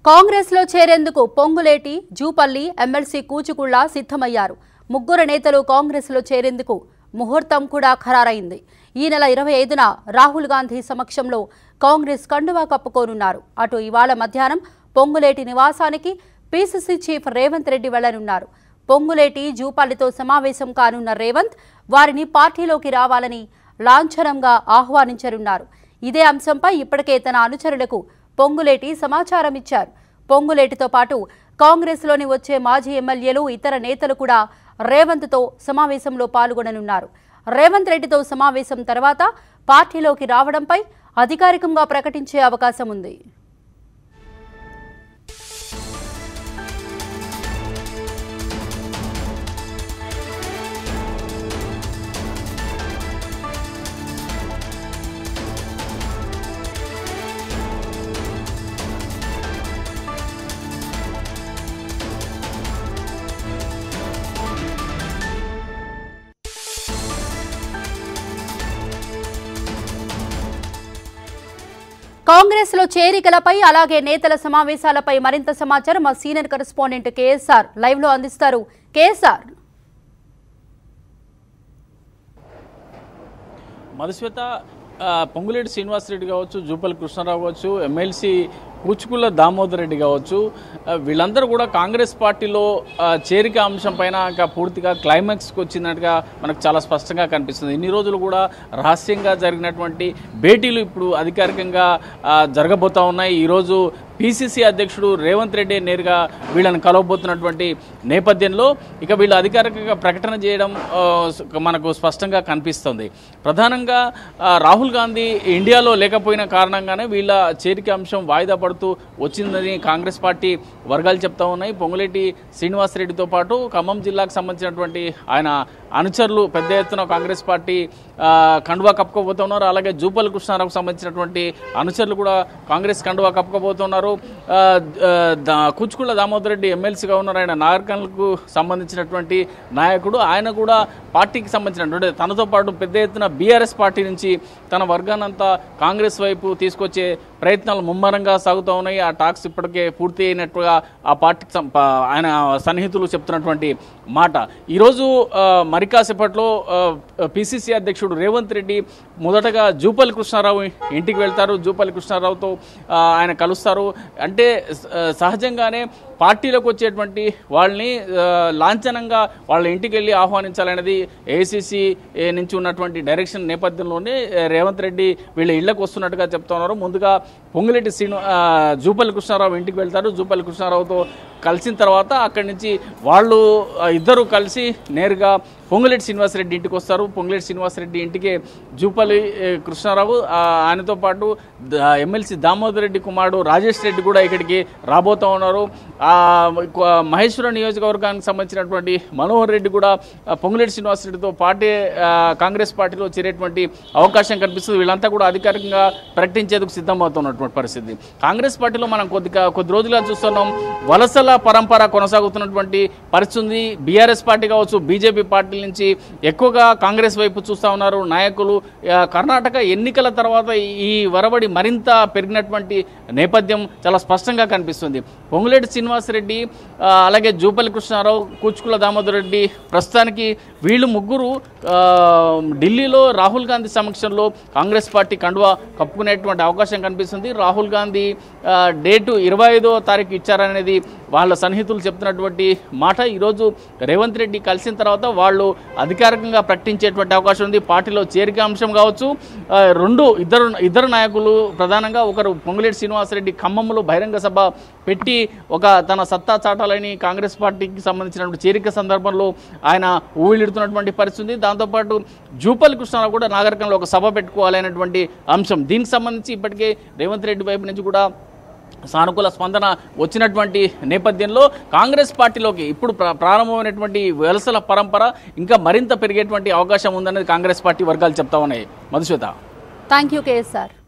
కాంగ్రెస్లో చేరేందుకు పొంగులేటి జూపల్లి ఎమ్మెల్సీ కూచుకుళ్ల సిద్ధమయ్యారు ముగ్గురు నేతలు కాంగ్రెస్లో చేరేందుకు ముహూర్తం కూడా ఖరారైంది ఈ నెల ఇరవై ఐదున రాహుల్ గాంధీ సమక్షంలో కాంగ్రెస్ కండువా కప్పుకోనున్నారు అటు ఇవాళ మధ్యాహ్నం పొంగులేటి నివాసానికి పీసీసీ చీఫ్ రేవంత్ రెడ్డి వెళ్లనున్నారు పొంగులేటి జూపల్లితో సమావేశం కానున్న రేవంత్ వారిని పార్టీలోకి రావాలని లాంఛనంగా ఆహ్వానించనున్నారు ఇదే అంశంపై ఇప్పటికే తన అనుచరులకు పొంగులేటి సమాచారం ఇచ్చారు పొంగులేటితో పాటు కాంగ్రెస్లోని వచ్చే మాజీ ఎమ్మెల్యేలు ఇతర నేతలు కూడా రేవంత్తో సమావేశంలో పాల్గొననున్నారు రేవంత్ రెడ్డితో సమావేశం తర్వాత పార్టీలోకి రావడంపై అధికారికంగా ప్రకటించే అవకాశం ఉంది కాంగ్రెస్ లో చేరికలపై అలాగే నేతల సమావేశాలపై మరింత సమాచారం మా సీనియర్ కరెస్పాండెంట్ కేఎస్ఆర్ లైవ్ లో అందిస్తారు కేఎస్ఆర్ మధుశ్వేత ఆ, పొంగులేటి శ్రీనివాసరెడ్డి కావచ్చు జూపల్లి కృష్ణారావు కావచ్చు ఎమ్మెల్సీ కూచుకుల దామోదర్ రెడ్డి కావచ్చు ఆ, వీళ్ళందరూ కూడా కాంగ్రెస్ పార్టీలో ఆ, చేరిక అంశం పైన ఇంకా పూర్తిగా క్లైమాక్స్కి వచ్చినట్టుగా మనకు చాలా స్పష్టంగా కనిపిస్తుంది ఇన్ని రోజులు కూడా రహస్యంగా జరిగినటువంటి భేటీలు ఇప్పుడు అధికారికంగా ఆ, జరగబోతా ఉన్నాయి ఈరోజు పిసిసి అధ్యక్షుడు రేవంత్ రెడ్డి నేరుగా వీళ్ళని కలవబోతున్నటువంటి నేపథ్యంలో ఇక వీళ్ళు అధికారికంగా ప్రకటన చేయడం ఆ, స- మనకు స్పష్టంగా కనిపిస్తుంది ప్రధానంగా ఆ, రాహుల్ గాంధీ ఇండియాలో లేకపోయిన కారణంగానే వీళ్ళ చేరిక అంశం వాయిదా పడుతూ వచ్చిందని కాంగ్రెస్ పార్టీ వర్గాలు చెప్తా ఉన్నాయి పొంగులేటి శ్రీనివాసరెడ్డితో పాటు ఖమ్మం జిల్లాకు సంబంధించినటువంటి ఆయన అనుచరులు పెద్ద ఎత్తున కాంగ్రెస్ పార్టీ ఆ, కండువా కప్పుకోబోతున్నారు అలాగే జూపల్ కృష్ణారావుకు సంబంధించినటువంటి అనుచరులు కూడా కాంగ్రెస్ కండువా కప్పుకోబోతున్నారు ఆ, ఆ, దా- కూచుకుళ్ళ దామోదర్ రెడ్డి ఎమ్మెల్సీగా ఉన్నారు ఆయన నాగరికలకు సంబంధించినటువంటి నాయకుడు ఆయన కూడా పార్టీకి సంబంధించినటువంటి తనతో పాటు పెద్ద ఎత్తున బీఆర్ఎస్ పార్టీ నుంచి తన వర్గానంతా కాంగ్రెస్ వైపు తీసుకొచ్చే ప్రయత్నాలు ముమ్మరంగా సాగుతూ ఉన్నాయి ఆ టాక్స్ ఇప్పటికే పూర్తి అయినట్టుగా ఆ పార్టీకి సం- ప- ఆయన సన్నిహితులు చెప్తున్నటువంటి మాట ఈరోజు ఆ, మరి కాసేపట్లో పిసిసి అధ్యక్షుడు రేవంత్ రెడ్డి మొదటగా జూపల్లి కృష్ణారావు ఇంటికి వెళ్తారు జూపల్లి కృష్ణారావుతో ఆ, ఆయన కలుస్తారు అంటే స- సహజంగానే పార్టీలోకి వచ్చేటువంటి వాళ్ళని ఆ, లాంఛనంగా వాళ్ళ ఇంటికి వెళ్ళి ఆహ్వానించాలనేది ఏఐసిసి నుంచి ఉన్నటువంటి డైరెక్షన్ నేపథ్యంలోనే ఆ, రేవంత్ రెడ్డి వీళ్ళ ఇళ్లకు వస్తున్నట్టుగా చెప్తున్నారు ముందుగా పొంగులేటి శ్రీను ఆ, జూపల్లి కృష్ణారావు ఇంటికి వెళ్తారు జూపల్లి కృష్ణారావుతో కలిసిన తర్వాత అక్కడి నుంచి వాళ్ళు ఆ, ఇద్దరు కలిసి నేరుగా పొంగులేటి శ్రీనివాసరెడ్డి ఇంటికి వస్తారు పొంగులేటి శ్రీనివాసరెడ్డి ఇంటికి జూపల్లి ఏ, కృష్ణారావు ఆ, ఆయనతో పాటు ద- ఎమ్మెల్సీ దామోదర్ రెడ్డి కుమారుడు రాజేష్ రెడ్డి కూడా ఇక్కడికి రాబోతూ ఉన్నారు ఆ, కొ- మహేశ్వరం నియోజకవర్గానికి సంబంధించినటువంటి మనోహర్ రెడ్డి కూడా ఆ, పొంగులేటి శ్రీనివాసరెడ్డితో పార్టీ ఆ, కాంగ్రెస్ పార్టీలో చేరేటువంటి అవకాశం కనిపిస్తుంది వీళ్ళంతా కూడా అధికారికంగా ప్రకటించేందుకు సిద్ధమవుతున్నటువంటి పరిస్థితి కాంగ్రెస్ పార్టీలో మనం కొద్దిగా కొద్ది రోజులుగా చూస్తున్నాం వలసల పరంపర కొనసాగుతున్నటువంటి పరిస్థితి ఉంది బీఆర్ఎస్ పార్టీ కావచ్చు బీజేపీ పార్టీల నుంచి ఎక్కువగా కాంగ్రెస్ వైపు చూస్తూ ఉన్నారు నాయకులు ఆ, కర్ణాటక ఎన్నికల తర్వాత ఈ వరబడి మరింత పెరిగినటువంటి నేపథ్యం చాలా స్పష్టంగా కనిపిస్తుంది పొంగులేటి శ్రీనివాసరెడ్డి ఆ, అలాగే జూపల్లి కృష్ణారావు కూచుకుల దామోదర్ రెడ్డి ప్రస్తుతానికి వీళ్ళు ముగ్గురు ఆ, ఢిల్లీలో రాహుల్ గాంధీ సమక్షంలో కాంగ్రెస్ పార్టీ కండువా కప్పుకునేటువంటి అవకాశం కనిపిస్తుంది రాహుల్ గాంధీ ఆ, డేటు ఇరవై ఐదో తారీఖు ఇచ్చారనేది వాళ్ళ సన్నిహితులు చెప్తున్నటువంటి మాట ఈరోజు రేవంత్ రెడ్డి కలిసిన తర్వాత వాళ్ళు అధికారికంగా ప్రకటించేటువంటి అవకాశం ఉంది పార్టీలో చేరిక అంశం కావచ్చు ఆ, రెండు ఇద్దరు ఇద్దరు నాయకులు ప్రధానంగా ఒకరు పొంగులేటి శ్రీనివాసరెడ్డి ఖమ్మంలో బహిరంగ సభ పెట్టి ఒక తన సత్తా చాటాలని కాంగ్రెస్ పార్టీకి సంబంధించినటువంటి చేరిక సందర్భంలో ఆయన ఊళ్ళిడుతున్నటువంటి పరిస్థితి ఉంది దాంతోపాటు జూపల్లి కృష్ణారావు కూడా నాగరికంలో ఒక సభ పెట్టుకోవాలనేటువంటి అంశం దీనికి సంబంధించి ఇప్పటికే రేవంత్ రెడ్డి వైపు నుంచి కూడా సానుకూల స్పందన వచ్చినటువంటి నేపథ్యంలో కాంగ్రెస్ పార్టీలోకి ఇప్పుడు ప్ర- ప్రారంభమైనటువంటి వలసల పరంపర ఇంకా మరింత పెరిగేటువంటి అవకాశం ఉందనేది కాంగ్రెస్ పార్టీ వర్గాలు చెప్తా ఉన్నాయి మధుశ్వేత థ్యాంక్ యూ కేఎస్ఆర్